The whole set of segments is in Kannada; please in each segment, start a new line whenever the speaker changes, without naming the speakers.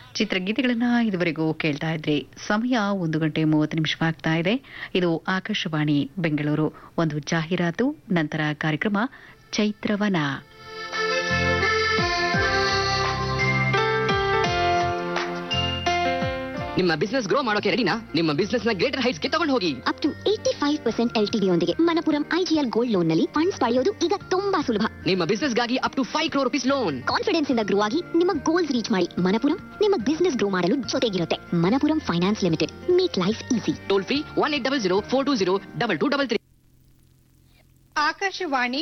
ಚಿತ್ರಗೀತೆಗಳನ್ನ ಇದುವರೆಗೂ ಕೇಳ್ತಾ ಇದ್ರಿ ಸಮಯ ಒಂದು ಗಂಟೆ ಮೂವತ್ತು ನಿಮಿಷವಾಗ್ತಾ ಇದೆ ಇದು ಆಕಾಶವಾಣಿ ಬೆಂಗಳೂರು ಒಂದು ಜಾಹೀರಾತು ನಂತರ ಕಾರ್ಯಕ್ರಮ ಚೈತ್ರವನ
ನಿಮ್ಮ ಬಿಸ್ನೆಸ್ ಗ್ರೋ ಮಾಡೋಕೆ ರೆಡಿನಾ ನಿಮ್ಮ ಬಿಸ್ನೆಸ್ ನ ಗ್ರೇಟರ್ ಹೈಟ್ಸ್ ಗೆ ತಗೊಂಡು ಹೋಗಿ
up to eighty five percent L T ಯೊಂದಿಗೆ ಮನಪುರಂ ಐಜಿಎಲ್ ಗೋಲ್ಡ್ ಲೋನ್ ನಲ್ಲಿ ಫಂಡ್ಸ್ ಪಡೆಯೋದು ಈಗ ತುಂಬಾ ಸುಲಭ
ನಿಮ್ಮ ಬಿಸ್ನೆಸ್ ಗಾಗಿ up to five crore rupees loan
confidence ಇಂದ ಗ್ರೋ ಆಗಿ ನಿಮ್ಮ ಗೋಲ್ಸ್ ರೀಚ್ ಮಾಡಿ ಮನಪುರಂ ನಿಮ್ಮ ಬಿಸ್ನೆಸ್ ಗ್ರೋ ಮಾಡಲು ಜೊತೆಗಿರುತ್ತೆ Manappuram finance limited make life easy
toll free one eight double zero four two zero double two double three
Akashvani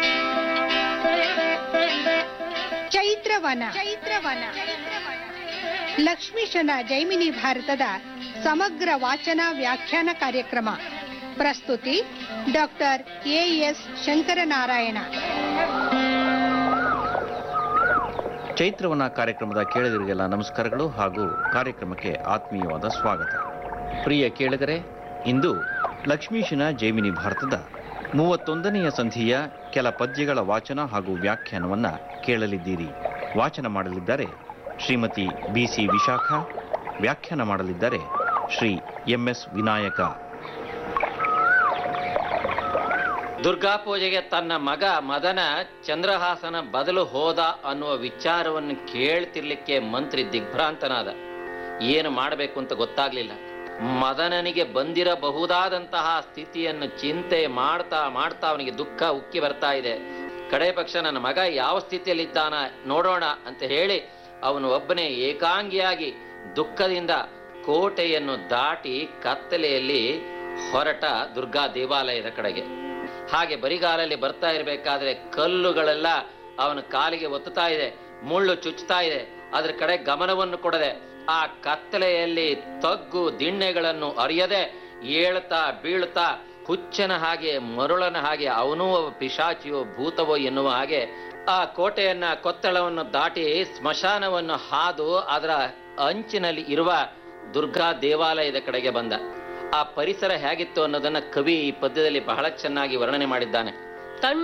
Chaitravana Chaitravana ಲಕ್ಷ್ಮೀಶನ ಜೈಮಿನಿ ಭಾರತದ ಸಮಗ್ರ ವಾಚನ ವ್ಯಾಖ್ಯಾನ ಕಾರ್ಯಕ್ರಮ ಪ್ರಸ್ತುತಿ ಡಾಕ್ಟರ್ ಎಎಸ್ ಶಂಕರನಾರಾಯಣ
ಚೈತ್ರವನ ಕಾರ್ಯಕ್ರಮದ ಕೇಳಿದರಿಗೆಲ್ಲ ನಮಸ್ಕಾರಗಳು ಹಾಗೂ ಕಾರ್ಯಕ್ರಮಕ್ಕೆ ಆತ್ಮೀಯವಾದ ಸ್ವಾಗತ ಪ್ರಿಯ ಕೇಳಿದರೆ ಇಂದು ಲಕ್ಷ್ಮೀಶನ ಜೈಮಿನಿ ಭಾರತದ ಮೂವತ್ತೊಂದನೆಯ ಸಂಧಿಯ ಕೆಲ ಪದ್ಯಗಳ ವಾಚನ ಹಾಗೂ ವ್ಯಾಖ್ಯಾನವನ್ನ ಕೇಳಲಿದ್ದೀರಿ ವಾಚನ ಮಾಡಲಿದ್ದಾರೆ ಶ್ರೀಮತಿ ಬಿಸಿ ವಿಶಾಖ ವ್ಯಾಖ್ಯಾನ ಮಾಡಲಿದ್ದಾರೆ ಶ್ರೀ ಎಂಎಸ್ ವಿನಾಯಕ
ದುರ್ಗಾ ಪೂಜೆಗೆ ತನ್ನ ಮಗ ಮದನ ಚಂದ್ರಹಾಸನ ಬದಲು ಹೋದ ಅನ್ನುವ ವಿಚಾರವನ್ನು ಕೇಳ್ತಿರ್ಲಿಕ್ಕೆ ಮಂತ್ರಿ ದಿಗ್ಭ್ರಾಂತನಾದ ಏನು ಮಾಡಬೇಕು ಅಂತ ಗೊತ್ತಾಗ್ಲಿಲ್ಲ ಮದನನಿಗೆ ಬಂದಿರಬಹುದಾದಂತಹ ಸ್ಥಿತಿಯನ್ನು ಚಿಂತೆ ಮಾಡ್ತಾ ಮಾಡ್ತಾ ಅವನಿಗೆ ದುಃಖ ಉಕ್ಕಿ ಬರ್ತಾ ಇದೆ ಕಡೆ ಪಕ್ಷ ನನ್ನ ಮಗ ಯಾವ ಸ್ಥಿತಿಯಲ್ಲಿದ್ದಾನ ನೋಡೋಣ ಅಂತ ಹೇಳಿ ಅವನು ಒಬ್ಬನೇ ಏಕಾಂಗಿಯಾಗಿ ದುಃಖದಿಂದ ಕೋಟೆಯನ್ನು ದಾಟಿ ಕತ್ತಲೆಯಲ್ಲಿ ಹೊರಟ ದುರ್ಗಾ ದೇವಾಲಯದ ಕಡೆಗೆ ಹಾಗೆ ಬರಿಗಾಲಲ್ಲಿ ಬರ್ತಾ ಇರಬೇಕಾದ್ರೆ ಕಲ್ಲುಗಳೆಲ್ಲ ಅವನ ಕಾಲಿಗೆ ಒತ್ತುತ್ತಾ ಇದೆ ಮುಳ್ಳು ಚುಚ್ಚುತ್ತಾ ಇದೆ ಅದ್ರ ಕಡೆ ಗಮನವನ್ನು ಕೊಡದೆ ಆ ಕತ್ತಲೆಯಲ್ಲಿ ತಗ್ಗು ದಿಣ್ಣೆಗಳನ್ನು ಅರಿಯದೆ ಏಳ್ತಾ ಬೀಳ್ತಾ ಹುಚ್ಚನ ಹಾಗೆ ಮರುಳನ ಹಾಗೆ ಅವನೂ ಒಬ್ಬ ಪಿಶಾಚಿಯೋ ಭೂತವೋ ಎನ್ನುವ ಹಾಗೆ ಆ ಕೋಟೆಯನ್ನ ಕೊತ್ತಳವನ್ನು ದಾಟಿ ಸ್ಮಶಾನವನ್ನು ಹಾದು ಅದರ ಅಂಚಿನಲ್ಲಿ ಇರುವ ದುರ್ಗಾ ದೇವಾಲಯದ ಕಡೆಗೆ ಬಂದ ಆ ಪರಿಸರ ಹೇಗಿತ್ತು ಅನ್ನೋದನ್ನ ಕವಿ ಈ ಪದ್ಯದಲ್ಲಿ ಬಹಳ ಚೆನ್ನಾಗಿ ವರ್ಣನೆ ಮಾಡಿದ್ದಾನೆ